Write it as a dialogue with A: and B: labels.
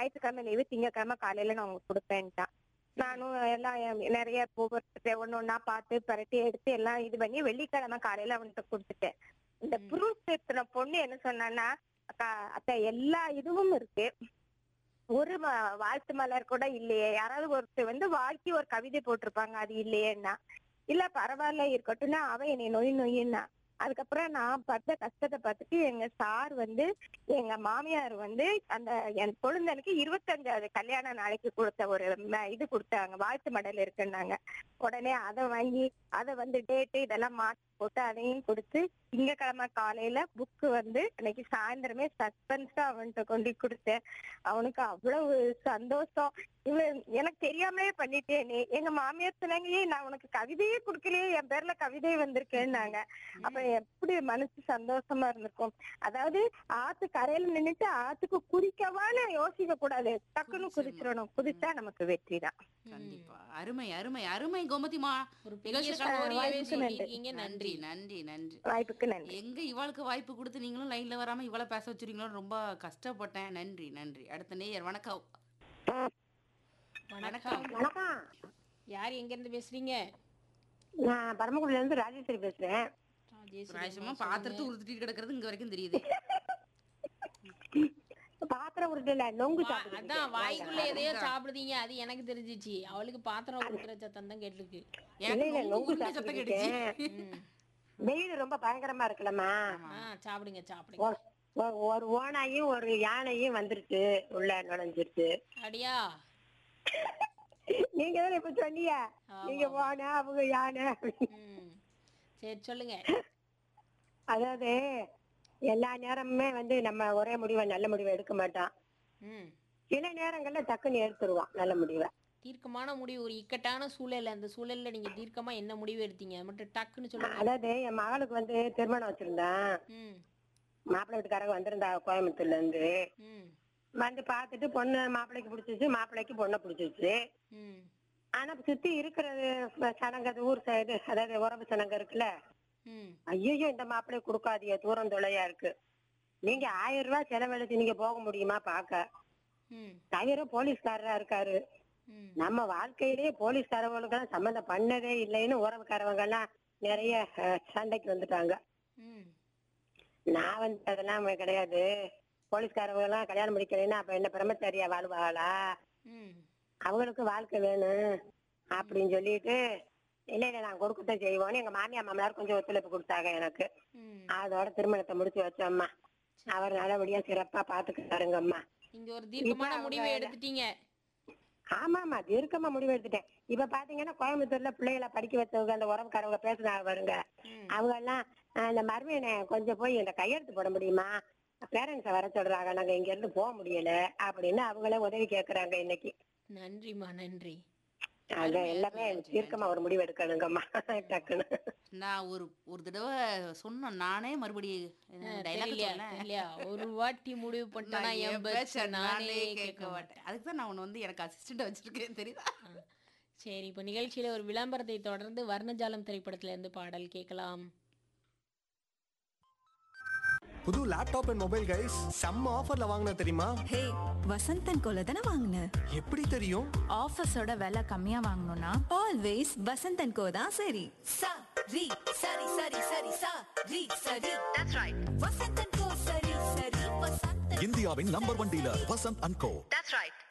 A: ஞாயிற்றுக்கிழமை லீவு திங்கக்கிழமை காலையில நான் உங்களுக்கு கொடுப்பேன்ட்டான் நானும் எல்லாம் எ- நிறைய ஒவ்வொரு ஒண்ணு ஒண்ணா பார்த்து பரட்டி எடுத்து எல்லாம் இது பண்ணி வெள்ளிக்கிழமை காலையில அவன்கிட்ட கொடுத்துட்டேன் இந்த
B: ம்.
A: ப்ரூஃப் எடுத்துன பொண்ணு என்ன சொன்னான்னா அக்கா அத்தை எல்லா இதுவும் இருக்கு ஒரு ம- வாழ்த்து மலர் கூட இல்லையே யாராவது ஒருத்தர் வந்து வாழ்க்கை ஒரு கவிதை போட்டிருப்பாங்க அது இல்லையேன்னா இல்ல பரவாயில்ல இருக்கட்டும்னா அவன் என்னை நொய் நொய்யின்னா அதுக்கப்புறம் நான் பட்ட கஷ்டத்தை பார்த்துட்டு எங்க சார் வந்து எங்க மாமியார் வந்து அந்த என் கொழுந்தனுக்கு இருபத்தஞ்சாவது கல்யாண நாளைக்கு கொடுத்த ஒரு ம- இது கொடுத்தாங்க வாழ்த்து மடல் இருக்குன்னாங்க உடனே அதை வாங்கி அதை வந்து டேட்டு இதெல்லாம் மாத்தி போட்டு அதையும் கொடுத்து திங்கக்கிழமை காலையில புக்கு வந்து அன்னைக்கு சாயந்தரமே சஸ்பென்ஸா அவன்கிட்ட கொண்டு கொடுத்தேன் அவனுக்கு அவ்வளவு சந்தோஷம் இவன் எனக்கு தெரியாமலே பண்ணிட்டேனே எங்க மாமியார் சொன்னாங்க "ஏய், நான் உனக்கு கவிதையே கொடுக்கலையே என் பேர்ல கவிதை வந்திருக்கேன்னாங்க அப்ப எப்படி மனசு சந்தோஷமா இருந்திருக்கும் அதாவது ஆத்து கரையில நின்னுட்டு ஆத்துக்கு குதிக்கவான்னு யோசிக்க கூடாது டக்குன்னு
B: குதிச்சிடணும்.
A: குதிச்சிடணும் குதிச்சா நமக்கு வெற்றி தான்
B: கண்டிப்பா அருமை அருமை அருமை கோமதிமா
C: ஒரு பெரிய
B: நிகழ்ச்சிக்கான
C: ஸ்டோரியாவே
A: வாய்ப்புக்கு நன்றி.
C: சொல்லியிருக்கீங்க
B: நன்றி
C: நன்றி
B: நன்றி நன்றி
A: வாய்ப்புக்கு நன்றி
B: எங்க இவளுக்கு வாய்ப்பு கொடுத்து நீங்களும் லைன்ல வராம இவளை பேச வச்சிருக்கீங்களோ ரொம்ப கஷ்டப்பட்டேன் நன்றி நன்றி அடுத்த நேயர் வணக்கம்
C: வணக்கம்
D: வணக்கம்
C: யார் எங்க இருந்து பேசுறீங்க
D: நான் பரமக்குடியில இருந்து ராஜேஸ்வரி பேசுறேன்
C: ராஜேஸ்வரி
B: ராஜமா
C: அம்மா
B: பாத்திரத்தை
C: சொல்லுங்க.
B: உறுத்திட்டு கிடக்கிறது இங்க வரைக்கும் தெரியுது
D: பாத்திரம் உருட்டுல நொங்கு
C: வா-
D: சாப்பிட்டுட்டு
C: அதான்
D: இருக்கேன்.
C: வாய்க்குள்ள எதையோ சாப்பிடுதீங்க அது எனக்கு தெரிஞ்சிச்சு அவளுக்கு பாத்திரம் உருட்டுற சத்தம் தான் கேட்டிருக்கு
B: எனக்கு
D: இல்ல,
B: நொங்கு
D: நொங்கு
B: உருண்டை சத்தம்
D: சாப்பிட்டுட்டு
B: கேட்டுச்சு
C: ம்.
D: வெயில் ரொம்ப பயங்கரமா இருக்குல்லம்மா
C: ஆ சாப்பிடுங்க சாப்பிடுங்க
D: ஒரு- ஒரு- ஒரு ஓனாயும் ஒரு யானையும் வந்துருச்சு உள்ள நுழைஞ்சிருச்சு
C: அடியா
D: நீங்க தானே இப்ப சொன்னீங்க
C: ஆமா,
D: நீங்க
C: ஆமா.
D: ஓனை அவங்க யானை
C: ம் சரி சொல்லுங்க
D: அதாவது எல்லா நேரமுமே வந்து நம்ம ஒரே முடிவை நல்ல முடிவை எடுக்க மாட்டோம்
C: ம்
D: சில நேரங்கள்ல டக்குன்னு எடுத்துருவோம் நல்ல முடிவை
C: தீர்க்கமான முடிவு ஒரு இக்கட்டான சூழல் அந்த சூழல்ல நீங்க தீர்க்கமா என்ன முடிவு எடுத்தீங்க அது மட்டும் டக்குன்னு சொல்லுங்க
D: அதாவது என் மகளுக்கு வந்து திருமணம் வச்சிருந்தேன்
C: ம்
D: மாப்பிள்ளை வீட்டுக்காரங்க வந்திருந்தா கோயம்புத்தூர்ல இருந்து
C: ம்
D: வந்து பார்த்துட்டு பொண்ணு மாப்பிள்ளைக்கு பிடிச்சிச்சு மாப்பிள்ளைக்கு பொண்ணை பிடிச்சிச்சு
C: ம்
D: ஆனா சுத்தி இருக்கிறது சனங்க அது ஊர் சைடு அதாவது உறவு சனங்க இருக்குல்ல
C: ம்
D: ஐயோ இந்த மாப்பிள்ளை கொடுக்காதீங்க தூரம் தொலையா இருக்கு நீங்க ஆயிரம் ரூபாய் செலவழிச்சு நீங்க போக முடியுமா பாக்க
C: ம்
D: தவிர போலீஸ்காரரா இருக்காரு
C: ம்
D: நம்ம வாழ்க்கையிலேயே போலீஸ்காரவங்களுக்கு எல்லாம் சம்மந்தம் பண்ணதே இல்லைன்னு உறவுக்காரவங்க எல்லாம் நிறைய அஹ், சண்டைக்கு வந்துட்டாங்க
C: ம்
D: நான் வந்து அதெல்லாம் கிடையாது போலீஸ்காரவங்க எல்லாம் கல்யாணம் முடிக்கலைன்னா அப்ப என்ன பிரம்மச்சாரியா வாழ்வாளா
C: ம்
D: அவங்களுக்கு வாழ்க்கை வேணும் அப்படின்னு சொல்லிட்டு இல்ல இல்ல நான் கொடுக்கத்தான் செய்வோம்னு எங்க மாமியா மாமனார் கொஞ்சம் ஒத்துழைப்பு கொடுத்தாங்க எனக்கு
C: ம்
D: அதோட திருமணத்தை முடிச்சு வச்சோம்மா அவர் நல்லபடியா சிறப்பா பாத்துக்கிட்டாருங்க அம்மா
C: இங்க ஒரு தீர்க்கமான
D: இப்ப
C: முடிவை
D: அவங்க-
C: எடுத்துட்டீங்க
D: ஆமாமா தீர்க்கமா முடிவு எடுத்துட்டேன் இப்ப பாத்தீங்கன்னா கோயம்புத்தூர்ல பிள்ளைகளை படிக்க வச்சவங்க அந்த உறவுக்காரவங்க பேசுனாங்க பாருங்க
C: ம்
D: அவங்க எல்லாம் அஹ், இந்த மருமையனை கொஞ்சம் போய் இந்த கையெழுத்து போட முடியுமா பேரண்ட்ஸ வர சொல்றாங்க நாங்க இங்க இருந்து போக முடியல அப்படின்னு அவங்களே உதவி கேக்குறாங்க இன்னைக்கு
C: நன்றிம்மா நன்றி
D: அத எல்லாமே தீர்க்கமா ஒரு முடிவு எடுக்கணுங்கம்மா டக்குன்னு
B: நான் ஒரு ஒரு தடவை சொன்னேன் நானே மறுபடியும் டைலாக்
C: தெரியலையா
B: சொன்னேன்
C: தெரியலையா ஒரு வாட்டி முடிவு பண்ணிட்டா
B: நான்
C: என்
B: என்
C: பேச்ச
B: பேச்ச
C: நானே கேட்க மாட்டேன்
B: அதுக்கு தான் நான் உன்னை வந்து எனக்கு அசிஸ்டன்ட் வச்சிருக்கேன் தெரியுதா
C: சரி இப்போ நிகழ்ச்சியில ஒரு விளம்பரத்தை தொடர்ந்து வர்ணஜாலம் திரைப்படத்துல இருந்து பாடல் கேட்கலாம்
E: புது லேப்டாப் அண்ட் மொபைல் கைஸ் செம்ம ஆஃபர்ல வாங்கின தெரியுமா
F: ஹே வசந்தன் கோல தானே வாங்கின
E: எப்படி தெரியும்
G: ஆஃபீஸோட விலை கம்மியா வாங்கணும்னா
F: ஆல்வேஸ் வசந்தன் கோ தான் சரி
H: sa ri sari sari sari sa ri sari that's right vasantan ko sari sari vasantan
I: இந்தியாவின் number one dealer Vasanth and Co
H: that's right